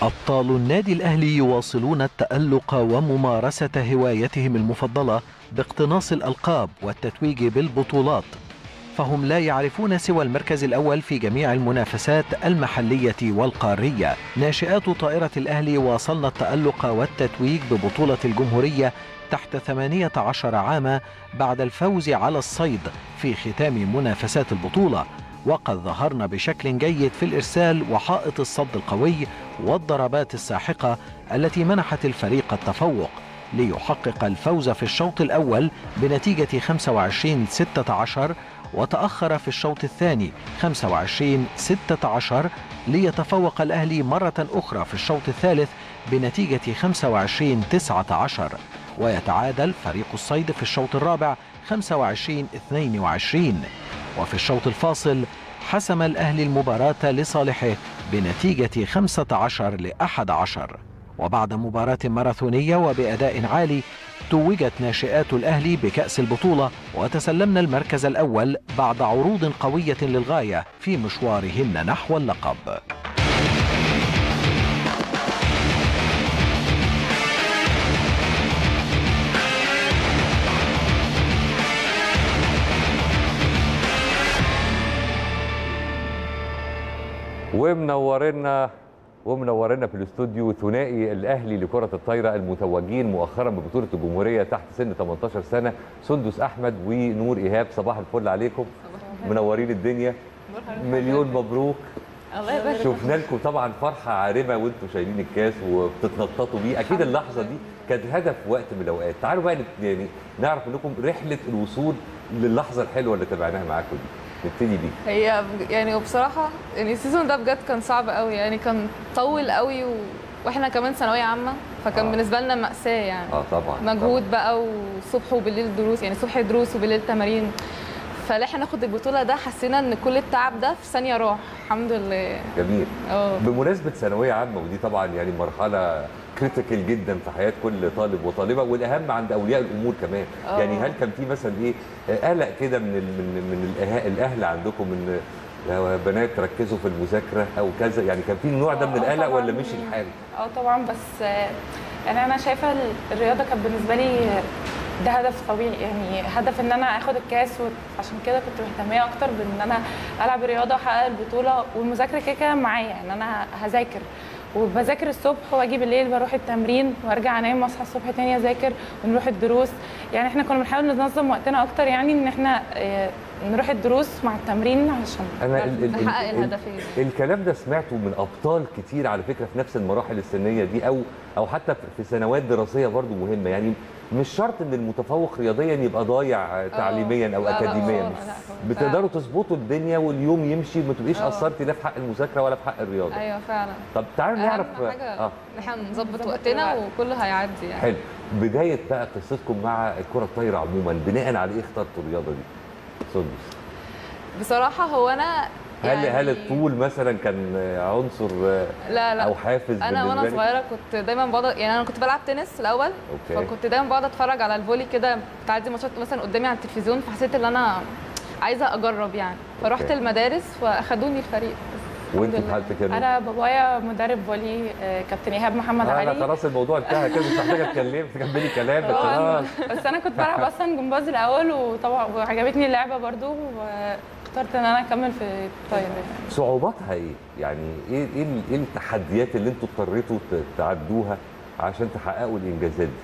أبطال النادي الأهلي يواصلون التألق وممارسة هوايتهم المفضلة باقتناص الألقاب والتتويج بالبطولات فهم لا يعرفون سوى المركز الأول في جميع المنافسات المحلية والقارية ناشئات طائرة الأهلي واصلن التألق والتتويج ببطولة الجمهورية تحت 18 عاما بعد الفوز على الصيد في ختام منافسات البطولة وقد ظهرنا بشكل جيد في الإرسال وحائط الصد القوي والضربات الساحقة التي منحت الفريق التفوق ليحقق الفوز في الشوط الأول بنتيجة 25-16 وتأخر في الشوط الثاني 25-16 ليتفوق الأهلي مرة أخرى في الشوط الثالث بنتيجة 25-19 ويتعادل فريق الصيد في الشوط الرابع 25-22 وفي الشوط الفاصل حسم الأهلي المباراة لصالحه بنتيجة 15 ل 11 وبعد مباراة ماراثونية وبأداء عالي توجت ناشئات الأهلي بكأس البطولة وتسلمنا المركز الأول بعد عروض قوية للغاية في مشوارهن نحو اللقب ومنورنا ومنورنا في الاستوديو ثنائي الاهلي لكره الطايره المتوجين مؤخرا ببطوله الجمهوريه تحت سن 18 سنه سندس احمد ونور ايهاب صباح الفل عليكم منورين الدنيا مليون مبروك الله يبارك شفنا لكم طبعا فرحه عارمه وانتم شايلين الكاس وبتتنططوا بيه اكيد اللحظه دي كانت هدف وقت من الاوقات تعالوا بقى نت- يعني نعرف منكم رحله الوصول للحظه الحلوه اللي تابعناها معاكم دي نبتدي بيه هي بج- يعني وبصراحه يعني السيزون ده بجد كان صعب قوي يعني كان طول قوي و... واحنا كمان ثانويه عامه فكان آه. بالنسبه لنا ماساه يعني اه طبعا مجهود بقى وصبح وبالليل دروس يعني صبح دروس وبالليل تمارين فلا احنا ناخد البطوله ده حسينا ان كل التعب ده في ثانيه راح الحمد لله جميل اه بمناسبه ثانويه عامه ودي طبعا يعني مرحله كريتيكال جدا في حياه كل طالب وطالبه والاهم عند اولياء الامور كمان آه. يعني هل كان في مثلا ايه آه، قلق كده من ال من من الأه- الاهل عندكم من يا بنات ركزوا في المذاكره او كذا يعني كان في النوع ده من آه، القلق طبعاً. ولا مشي الحال؟ اه طبعا بس آه، يعني انا شايفه ال- الرياضه كانت بالنسبه لي آه، ده هدف طبيعي يعني هدف ان انا اخد الكاس وعشان كده كنت مهتميه اكتر بان انا العب رياضه واحقق البطوله والمذاكره كده كده معايا يعني انا هذاكر وبذاكر الصبح واجي بالليل بروح التمرين وارجع انام واصحى الصبح تاني اذاكر ونروح الدروس يعني احنا كنا بنحاول ننظم وقتنا اكتر يعني ان احنا آه، نروح الدروس مع التمرين عشان انا ال- ال- نحقق ال- الهدفين الكلام ده سمعته من ابطال كتير على فكره في نفس المراحل السنيه دي او او حتى في سنوات دراسيه برضو مهمه يعني مش شرط ان المتفوق رياضيا يبقى ضايع تعليميا او لا، لا، اكاديميا خالص، لا، خالص. بتقدروا تظبطوا الدنيا واليوم يمشي ما تبقيش آه. قصرتي لا في حق المذاكره ولا في حق الرياضه ايوه فعلا طب تعالوا نعرف اهم حاجه اه ان احنا نظبط نظبط وقتنا الوقت. وكله هيعدي يعني حلو بدايه بقى قصتكم مع الكره الطايره عموما بناء على ايه اخترتوا الرياضه دي؟ سندس بصراحه هو انا هل يعني هل الطول مثلا كان عنصر لا لا او حافز انا وانا بالنسبة لك؟ صغيره كنت دايما بقعد يعني انا كنت بلعب تنس الاول اوكي فكنت دايما بقعد اتفرج على الفولي كده بتعدي ماتشات مثلا قدامي على التلفزيون فحسيت ان انا عايزه اجرب يعني فرحت أوكي. المدارس واخدوني الفريق وانت الحمد في لله. حالتك يا نور؟ انا بابايا مدرب فولي آه، كابتن ايهاب محمد آه، علي انا خلاص الموضوع انتهى كده مش محتاجه اتكلم تكملي كلام بس آه، خلاص بس انا كنت بلعب اصلا جمباز الاول وطبعا وعجبتني اللعبه برضو واخترت ان انا اكمل في الطايره يعني. صعوباتها ايه؟ يعني ايه ايه ال- ايه التحديات اللي انتوا اضطريتوا ت- تعدوها عشان تحققوا الانجازات دي؟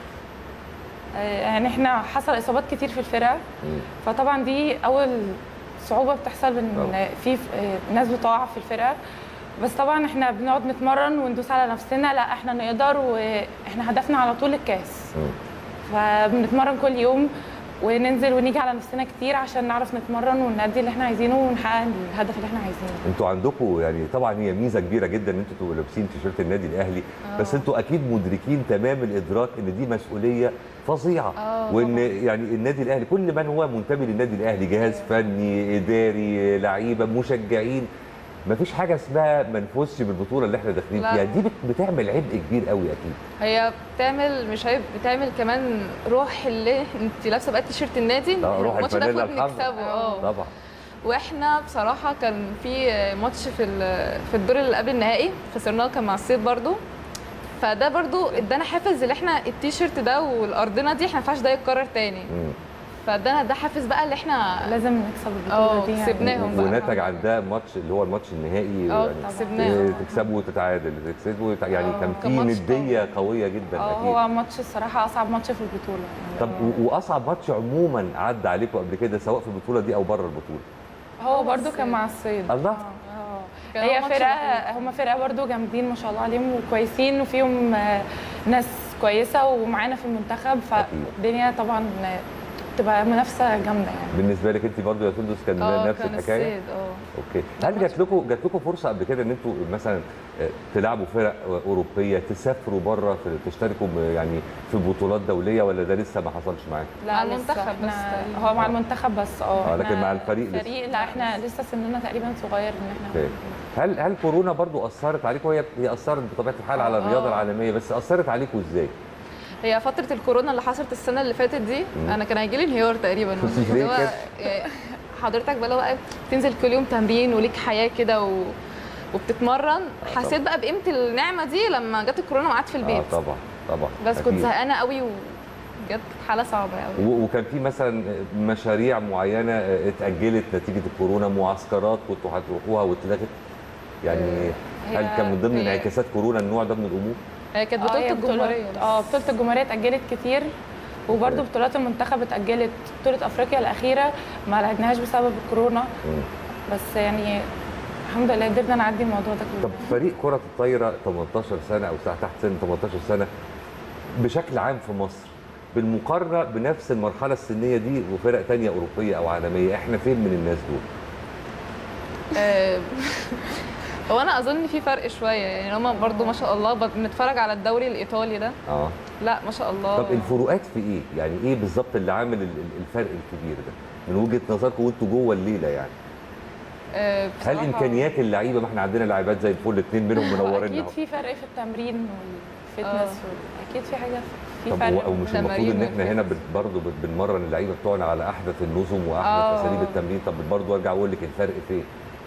آه، يعني احنا حصل اصابات كتير في الفرقه مم. فطبعا دي اول صعوبه بتحصل ان طبعا. في آه، ناس بتقع في الفرقه بس طبعا احنا بنقعد نتمرن وندوس على نفسنا لا احنا نقدر واحنا هدفنا على طول الكاس مم. فبنتمرن كل يوم وننزل ونيجي على نفسنا كتير عشان نعرف نتمرن ونأدي اللي احنا عايزينه ونحقق الهدف اللي احنا عايزينه انتوا عندكم يعني طبعا هي ميزه كبيره جدا ان انتوا تبقوا لابسين تيشيرت النادي الاهلي بس انتوا اكيد مدركين تمام الادراك ان دي مسؤوليه فظيعه آه، وان طبعاً. يعني النادي الاهلي كل من هو منتمي للنادي الاهلي جهاز فني اداري لعيبه مشجعين مفيش حاجه اسمها ما نفوزش بالبطوله اللي احنا داخلين لا. فيها دي بت- بتعمل عبء كبير قوي اكيد هي بتعمل مش عيب بتعمل كمان روح اللي انت لابسه بقى تيشيرت النادي آه، روح الماتش ده الفانيلا المفروض الحمراء. نكسبه اه طبعا واحنا بصراحه كان في ماتش في ال- في الدور اللي قبل النهائي خسرناه كان مع الصيد برضو فده برضو ادانا حافز ان احنا التيشيرت ده والارضنا دي احنا ما ينفعش ده يتكرر تاني مم. فادانا ده حافز بقى اللي احنا لازم نكسب اه البطوله دي يعني. كسبناهم بقى ونتج الحمد عن لله. ده ماتش اللي هو الماتش النهائي اه يعني كسبناهم تكسبوا وتتعادل تكسبوا وتع- يعني اه، كان في كان ماتش نديه قويه جدا اه اكيد هو ماتش الصراحه اصعب ماتش في البطوله يعني طب و- واصعب ماتش عموما عدى عليكم قبل كده سواء في البطوله دي او بره البطوله هو برضو كان مع الصيد الله اه كان هي هو ماتش فرقه هم فرقه برضو جامدين ما شاء الله عليهم وكويسين وفيهم آه، ناس كويسه ومعانا في المنتخب فالدنيا طبعا آه، تبقى منافسه جامده يعني بالنسبه لك انت برضو يا سندس كان اه نفس كان الحكايه الصيد اه اوكي هل جات لكم جات لكم فرصه قبل كده ان انتوا مثلا آه، تلعبوا فرق اوروبيه تسافروا بره في- تشتركوا ب- يعني في بطولات دوليه ولا ده لسه ما حصلش معاكم مع لسه المنتخب احنا- بس تقريبا. هو مع المنتخب بس اه آه، لكن احنا مع الفريق لسه. الفريق لا احنا لسه سننا تقريبا صغير ان احنا اوكي هل هل كورونا برضو اثرت عليكم هي هي اثرت بطبيعه الحال على الرياضه آه. العالميه بس اثرت عليكم ازاي؟ هي فترة الكورونا اللي حصلت السنة اللي فاتت دي مم. انا كان هيجي لي انهيار تقريبا ليه اللي هو كده؟ يعني حضرتك بقى لو بقى تنزل كل يوم تمرين وليك حياة كده و... وبتتمرن حسيت بقى بقيمة النعمة دي لما جت الكورونا وقعدت في البيت اه طبعا طبعا بس كنت أكيد. زهقانة قوي وجت حالة صعبة قوي و- وكان في مثلا مشاريع معينه اتاجلت نتيجه الكورونا معسكرات كنتوا هتروحوها واتلغت يعني هي- هل كان من ضمن هي- انعكاسات كورونا النوع ده من الامور؟ هي كانت آه، بطولة هي الجمهورية اه بس. بطوله الجمهوريه اتاجلت كتير وبرده أوكي. بطولات المنتخب اتاجلت بطوله افريقيا الاخيره ما لعبناهاش بسبب الكورونا مم. بس يعني الحمد لله قدرنا نعدي الموضوع ده كله طب فريق كره الطايره 18 سنه او تحت سن 18 سنه بشكل عام في مصر بالمقارنه بنفس المرحله السنيه دي وفرق تانية اوروبيه او عالميه احنا فين من الناس دول؟ آه، هو انا اظن في فرق شوية يعني هما برضو ما شاء الله بنتفرج على الدوري الايطالي ده اه لا ما شاء الله طب الفروقات في ايه؟ يعني ايه بالظبط اللي عامل ال- ال- الفرق الكبير ده؟ من وجهه نظركم وانتوا جوه الليله يعني آه، هل بصراحة- امكانيات اللعيبه ما احنا عندنا لاعبات زي الفل اثنين منهم منورين اكيد اهو في فرق في التمرين والفتنس وال- اكيد في حاجه في طب فرق هو او مش المفروض تمارين ان احنا هنا وفيتنس. بن- برضه بن- بنمرن اللعيبه بتوعنا على احدث النظم واحدث آه. اساليب التمرين طب برضه ارجع اقول لك الفرق فين؟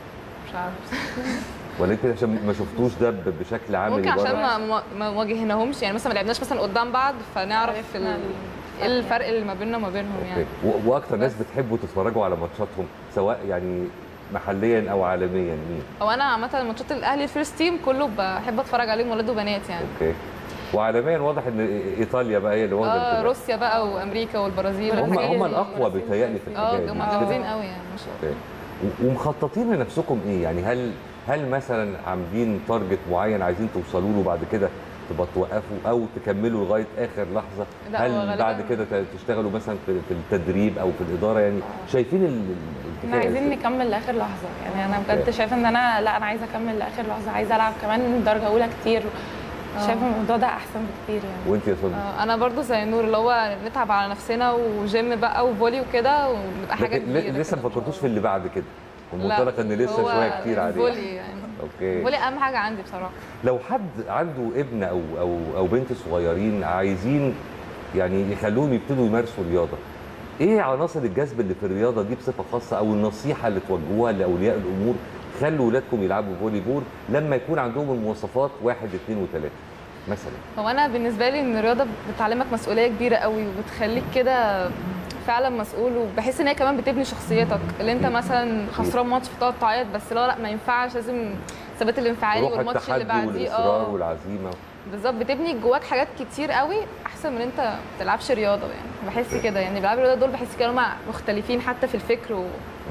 مش عارفه ولا انت عشان ما شفتوش ده ب- بشكل عام ممكن اللي عشان بره؟ ما ما- ما واجهناهمش يعني مثلا ما لعبناش مثلا قدام بعض فنعرف عرفنا ال- الفرق ايه الفرق اللي ما بيننا وما بينهم يعني اوكي و- واكتر ناس بس. بتحبوا تتفرجوا على ماتشاتهم سواء يعني محليا او عالميا مين؟ هو انا عامه ماتشات الاهلي الفيرست تيم كله بحب اتفرج عليهم ولاد وبنات يعني اوكي وعالميا واضح ان ايطاليا بقى هي اللي واخده اه الانتباه. روسيا بقى وامريكا والبرازيل هم والحاجات هم دي. الاقوى بيتهيألي في اه الحكايه هم دي، مش جامدين كده؟ قوي يعني ما شاء الله اوكي و- ومخططين لنفسكم ايه؟ يعني هل هل مثلا عاملين تارجت معين عايزين توصلوا له بعد كده تبقى توقفوا او تكملوا لغايه اخر لحظه؟ لا، هو هل غالباً- بعد كده ت- تشتغلوا مثلا في في التدريب او في الاداره يعني شايفين ال- ال- احنا الحكايه عايزين إزاي؟ نكمل لاخر لحظه يعني انا بجد أوكي. شايفه ان انا لا انا عايزه اكمل لاخر لحظه عايزه العب كمان درجه اولى كتير آه. شايفه الموضوع ده احسن بكتير يعني وانت يا سندس؟ آه، انا برضو زي نور اللي هو نتعب على نفسنا وجيم بقى وفولي وكده ونبقى حاجه لكن ل- كبيره لسه كده ما إن شاء فكرتوش الله. في اللي بعد كده لا، ومنطلق ان لسه هو شويه كتير عليه الفولي يعني اوكي الفولي اهم حاجه عندي بصراحه لو حد عنده ابن او او او بنت صغيرين عايزين يعني يخلوهم يبتدوا يمارسوا رياضه ايه عناصر الجذب اللي في الرياضه دي بصفه خاصه او النصيحه اللي توجهوها لاولياء الامور خلوا ولادكم يلعبوا فولي بول لما يكون عندهم المواصفات واحد اثنين وثلاثه مثلا هو انا بالنسبه لي ان الرياضه بتعلمك مسؤوليه كبيره قوي وبتخليك كده فعلا مسؤول وبحس ان هي كمان بتبني شخصيتك اللي انت مثلا خسران ماتش فتقعد تعيط بس لا لا ما ينفعش لازم الثبات الانفعالي روح والماتش اللي التحدي بعديه والاصرار اه والعزيمه بالظبط بتبني جواك حاجات كتير قوي احسن من انت ما تلعبش رياضه يعني بحس كده يعني بيلعبوا الرياضه دول بحس كده هم مختلفين حتى في الفكر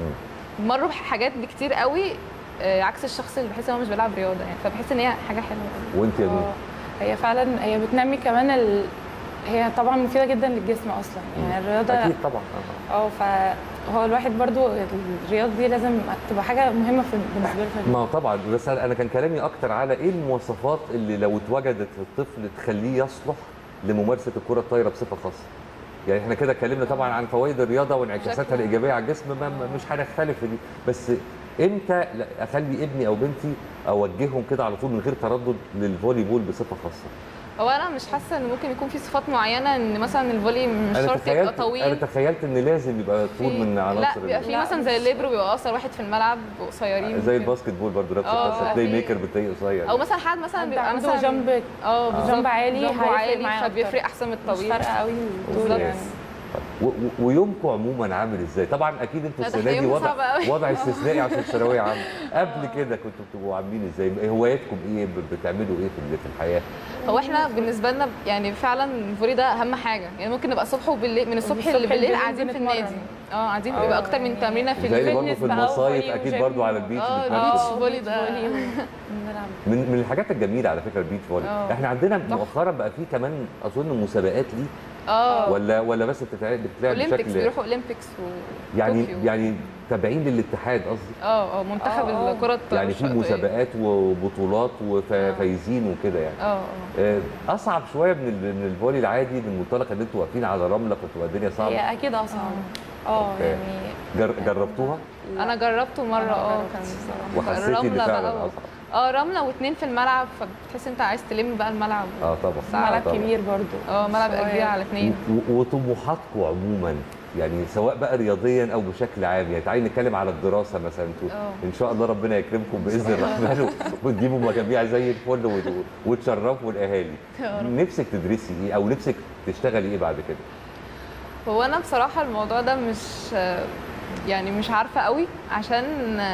ومروا بحاجات بكتير قوي آه، عكس الشخص اللي بحس ان هو مش بيلعب رياضه يعني فبحس ان هي حاجه حلوه قوي وانت يا نور اه هي فعلا هي بتنمي كمان ال... هي طبعا مفيده جدا للجسم اصلا يعني الرياضه اكيد طبعا آه. اه فهو الواحد برضو الرياضه دي لازم تبقى حاجه مهمه في بالنسبه له ما هو طبعا بس انا أنا كان كلامي اكتر على ايه المواصفات اللي لو اتوجدت في الطفل تخليه يصلح لممارسه الكره الطايره بصفه خاصه يعني احنا كده اتكلمنا طبعا عن فوائد الرياضه وانعكاساتها بشكل- الايجابيه على الجسم ما ما- مش هنختلف في دي بس امتى لا- اخلي ابني او بنتي اوجههم كده على طول من غير تردد للفولي بول بصفه خاصه هو انا مش حاسه ان ممكن يكون في صفات معينه ان مثلا الفولي مش انا شرط يبقى تخيلت انا طويل تخيلت ان لازم يبقى طول في- من عناصر لا بيبقى ال- في لا، مثلا زي الليبرو بيبقى اقصر واحد في الملعب وقصيرين زي كده. الباسكت بول برضه نفس اه، القصه في- بلاي ميكر بتلاقيه قصير او مثلا حد مثلا حد بيبقى عنده مثلا جنب اه بالظبط. جنب عالي جنبه هيفرق عالي معاه فبيفرق أكتر. احسن من مش الطويل فارقه قوي الطول بالظبط. يعني و- و- ويومكم عموما عامل ازاي؟ طبعا اكيد انتوا لا، ده السنه دي يوم صعب وضع قوي. وضع استثنائي عشان ثانويه عامه قبل كده كنتوا بتبقوا عاملين ازاي؟ هواياتكم ايه؟ ب- بتعملوا ايه في في الحياه؟ هو احنا بالنسبه لنا يعني فعلا الفولي ده اهم حاجه يعني ممكن نبقى الصبح وبالليل من الصبح الصبح اللي بالليل بالليل قاعدين في بنتمرن. النادي اه قاعدين اه، بيبقى اكتر من يعني تمرينه في زي اليوم برضه في فيتنس بقى المصايف وفولي اكيد وجيم. برضه على البيتش اه، بتمارسوا. البيتش اه، فولي بيتش ده. فولي بنلعب من من الحاجات الجميله على فكره البيتش فولي اه. احنا عندنا مؤخرا بقى في كمان اظن مسابقات ليه اه ولا ولا بس بتتلعب بتتلعب اولمبيكس بشكل بيروحوا اولمبيكس يعني وطوكيو. يعني تابعين للاتحاد قصدي اه اه منتخب اه، اه. الكره الطايرة يعني في الشاطئية. مسابقات وبطولات وفايزين وكده يعني اه اه آه، اصعب شويه من ال- من الفولي العادي من منطلق ان انتوا واقفين على رمله فتبقى الدنيا صعبه هي اكيد اصعب اه اوكي. يعني جر... جربتوها انا جربته مره أنا اه جربت كان الصراحة. وحسيتي ان الرملة فعلا بقى و- اصعب اه رمله واتنين في الملعب فبتحس انت عايز تلم بقى الملعب اه طبعا ملعب طبعا. كبير برضو اه ملعب صغير. كبير على اتنين و- وطموحاتكم عموما يعني سواء بقى رياضيا او بشكل عام يعني تعالي نتكلم على الدراسه مثلا انتوا اه. ان شاء الله ربنا يكرمكم باذن الرحمن و- وتجيبوا مجاميع زي الفل وت- وتشرفوا الاهالي يا رب. نفسك تدرسي ايه او نفسك تشتغلي ايه بعد كده هو انا بصراحه الموضوع ده مش يعني مش عارفه قوي عشان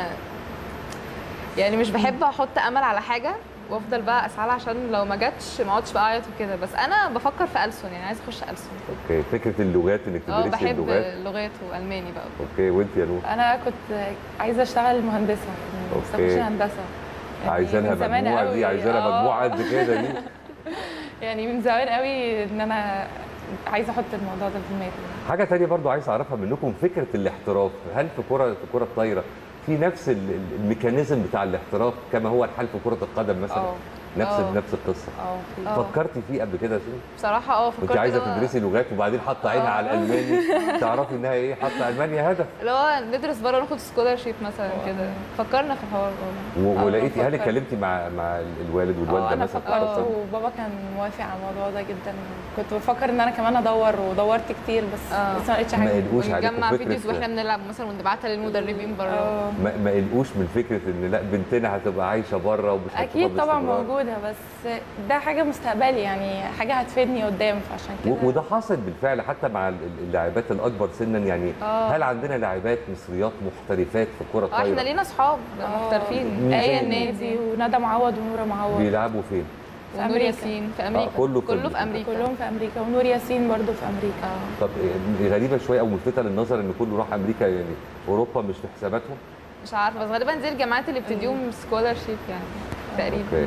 يعني مش بحب احط امل على حاجه وافضل بقى اسعى لها عشان لو ما جاتش ما اقعدش بقى اعيط وكده بس انا بفكر في ألسن يعني عايز اخش ألسن اوكي فكره اللغات انك اه تدرسي بحب اللغات اللغات والماني بقى اوكي وانت يا نور انا كنت عايزه اشتغل مهندسه يعني بس اوكي. اخش هندسه يعني عايزينها من زمان مجموعه دي قوي. عايزينها اه. مجموعه قد كده دي يعني من زمان قوي ان انا عايزه احط الموضوع ده في دماغي حاجه تانية برضو عايز اعرفها منكم فكره الاحتراف هل في كره في كره الطايره في نفس ال- ال- الميكانيزم بتاع الاحتراف كما هو الحال في كره القدم مثلا اه نفس اه. نفس القصه اه في- اه. فكرتي فيه قبل كده يا سيدي بصراحه اه فكرت كنت عايزه اللي هو- تدرسي لغات وبعدين حاطه عينها اه. على الالماني تعرفي انها ايه حاطه المانيا هدف اللي هو ندرس بره ناخد سكولارشيب مثلا اه. كده فكرنا في الحوار ده و- اه، ولقيتي هل بفكر. اتكلمتي مع مع الوالد اه والوالده انا مثلا في فكرت القصة دي؟ وبابا كان موافق على الموضوع ده جدا كنت بفكر ان انا كمان ادور ودورت كتير بس اه. بس ما لقيتش ما حاجه قلقوش عليكم ونجمع فكرة- فيديوز واحنا بنلعب مثلا ونبعتها للمدربين بره اه. ما, ما قلقوش من فكره ان لا بنتنا هتبقى عايشه بره ومش هتبقى اكيد طبعا باستمرار؟ موجوده بس ده حاجه مستقبلي يعني حاجه هتفيدني قدام فعشان كده و- وده حاصل بالفعل حتى مع ال- ال- اللاعبات الاكبر سنا يعني اه. هل عندنا لاعبات مصريات محترفات في الكره اه احنا الطايره لينا اصحاب محترفين مين ايه زي النادي وندى معوض ونوره معوض بيلعبوا فين؟ في ونور أمريكا. ياسين في امريكا كله في كله أمريكا. في امريكا كلهم في امريكا ونور ياسين برضو في امريكا اه طب إيه، غريبه شويه او ملفته للنظر ان كله راح امريكا يعني اوروبا مش في حساباتهم مش عارفه بس غالبا دي الجامعات اللي بتديهم سكولارشيب يعني تقريبا اوكي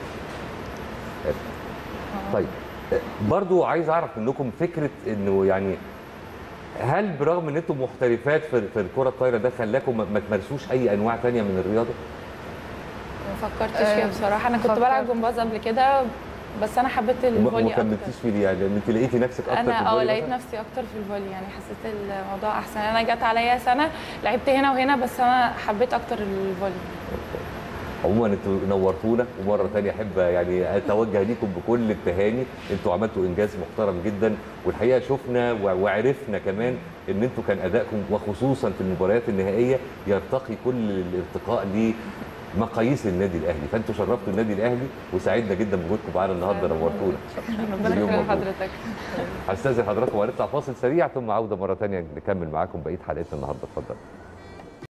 طيب برضو عايز اعرف منكم فكره انه يعني هل برغم ان انتم محترفات في في الكره الطايره ده خلاكم ما ما تمارسوش اي انواع تانية من الرياضه؟ ما فكرتش آه، فيها بصراحه انا كنت فكرت. بلعب جمباز قبل كده بس انا حبيت وما وما الفولي اكتر كملتيش فيه ليه؟ يعني انت لقيتي نفسك اكتر في انا اه الفولي لقيت مثلاً؟ نفسي اكتر في الفولي يعني حسيت الموضوع احسن انا جت عليا سنه لعبت هنا وهنا بس انا حبيت اكتر الفولي عموما انتوا نورتونا ومره ثانيه احب يعني اتوجه ليكم بكل التهاني انتوا عملتوا انجاز محترم جدا والحقيقه شفنا و- وعرفنا كمان ان انتوا كان ادائكم وخصوصا في المباريات النهائيه يرتقي كل الارتقاء لمقاييس النادي الاهلي فانتوا شرفتوا النادي الاهلي وسعدنا جدا بوجودكم معانا النهارده نورتونا ربنا مليون يخلي مبروك. حضرتك هستاذن حضراتكم وهنطلع فاصل سريع ثم عوده مره ثانيه نكمل معاكم بقيه حلقتنا النهارده اتفضل